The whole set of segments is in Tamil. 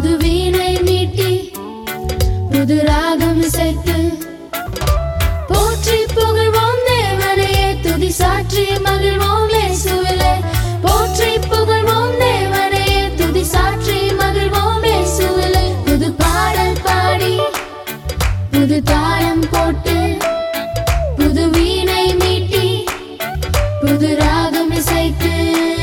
புது வீணை மீட்டி புது ராகம் இசைத்து போற்றி புகழ்வோம் தேவனையே துதி சாற்றி மகிழ்வோம் இயேசுவிலே போற்றி புகழ்வோம் தேவனையே துதி சாற்றி மகிழ்வோம் இயேசுவிலே புது பாடல் பாடி புது தாளம் போட்டு புது வீணை மீட்டி புது ராகம் இசைத்து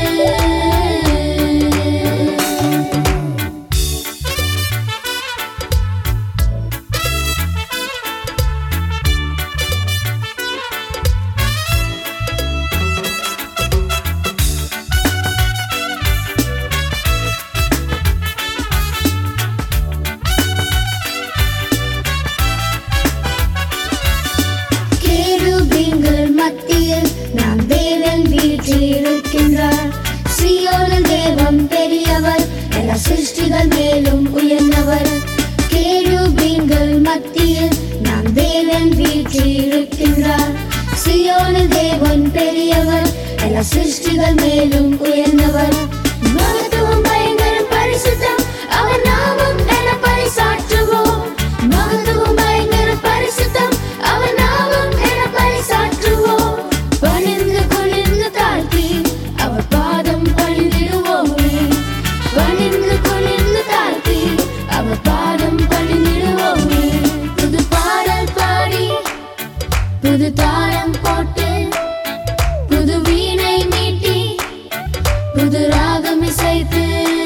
கேருபீன்கள் மத்தியில் நாம் தேவன் வீற்றிருக்கின்றார் சியோனில் தேவன் பெரியவர் எல்லா சிருஷ்டிகள் மேலும் உயர்ந்தவர் கேருபீன்கள் மத்தியில் நாம் தேவன் வீற்றிருக்கின்றார் சியோனில் தேவன் பெரியவர் எல்லா சிருஷ்டிகள் மேலும் உயர்ந்தவர் மகத்துவம் பயங்கரம் பரிசுத்தம் அவர் நாமம் என பரிசாற்றுவோம் மகத்துவம் பயங்கரம் பரிசுத்தம் அவர் நாமம் என பரிசாற்றுவோம் பணிந்து குனிந்து தாழ்த்தி அவர் பாதம் பணிந்திடுவோமே பணிந்து குனிந்து தாழ்த்தி அவர் பாதம் பணிந்திடுவோமே புது பாடல் பாடி புது தாளம் போட்டு புது வீணை மீட்டி புது ராகம் இசைத்து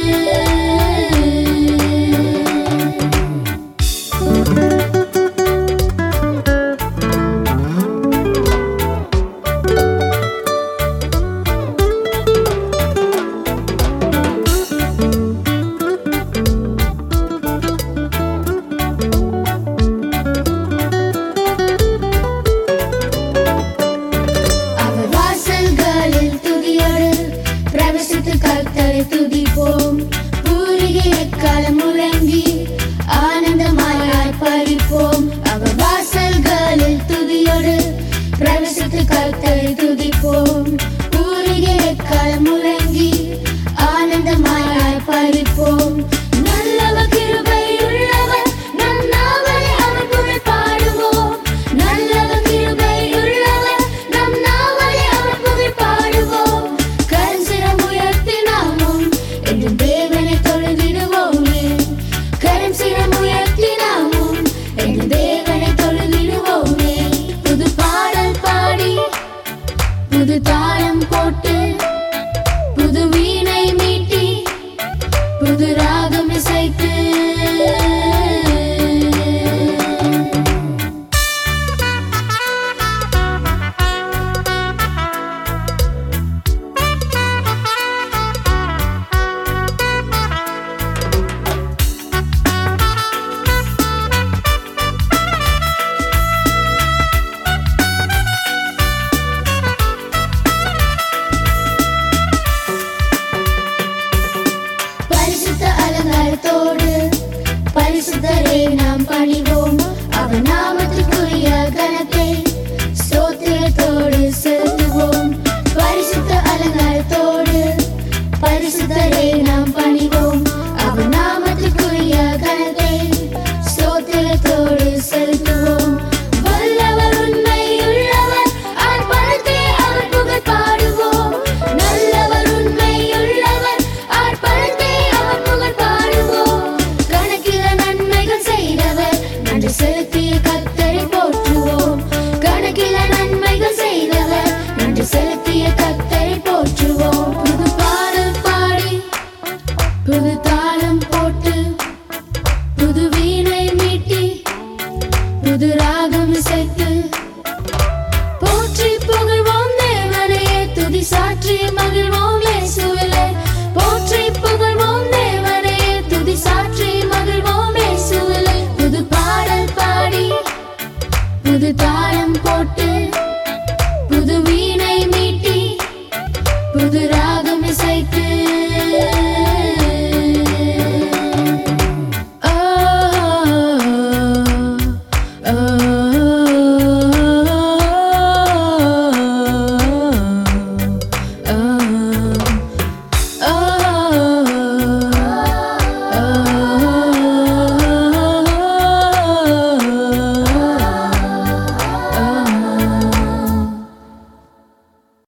அவர் வாசல்களில் துதியோடு பிரவேசித்து கர்த்தரை துதிப்போம் பூரிகை எக்காலம் முழங்கி ஆனந்தமாய் பறிப்போம் அவர் வாசல்களில் துதியோடு பிரவேசித்து கர்த்தரை துதிப்போம் பூரிகை எக்காலம் முழங்கி ஆனந்தமாய் பறிப்போம் நல்லவர் கிருபை உள்ளவர் நம் நாவலை அவர் புகழ் பாடுவோம் நல்லவர் கிருபை உள்ளவர் நம் நாவலை அவர் புகழ் பாடுவோம் கரஞ்சிரம் உயர்த்தி நாமும் என்று தேவனை தொழுதிடுவோமே கரம் சிரம் உயர்த்தி நாமும் என்று தேவனை தொழுதிடுவோமே புது பாடல் பாடி புது தாளம் போட்டு புது வீணை மீட்டி புது ராகம் இசைத்து பரிசுத்த அலங்காரத்தோடு பரிசுத்தரை நாம் பணிவோம் அவர் நாமத்துக்குரிய கணத்தை ஸ்தோத்திரத்தோடு செலுத்துவோம் பரிசுத்த அலங்காரத்தோடு பரிசுத்தரை நாம் பணிவோம் அவர் நாமத்துக்குரிய கணத்தை ஸ்தோத்திரத்தோடு செலுத்துவோம் வல்லவர் உண்மையுள்ளவர் ஆர்ப்பரித்தே அவர் புகழ் பாடுவோம் நல்லவர் உண்மையுள்ளவர் ஆர்ப்பரித்தே அவர் புகழ் பாடுவோம் கணக்கில நன்மைகள் செய்தவர் நன்றி செலுத்திய கத்தரை போற்றுவோம் கணக்கில நன்மைகள் செய்தவர் நன்றி செலுத்திய கத்தரை போற்றுவோம் புது பாடல் பாடி புது தாளம் போட்டு புது வீணை மீட்டி புது ராகம் இசைத்து போற்றி புகழ்வோம் தேவனையே துதி சாற்றி மகிழ்வோம் இயேசுவிலே போற்றி புகழ்வோம் தேவனையே துதி சாற்றி மகிழ்வோம் இயேசுவிலே புது பாடல் பாடி புது தாளம் போட்டு புது வீணை மீட்டி புது ராகம் இசைத்து ஆ, ஆ, ஆ.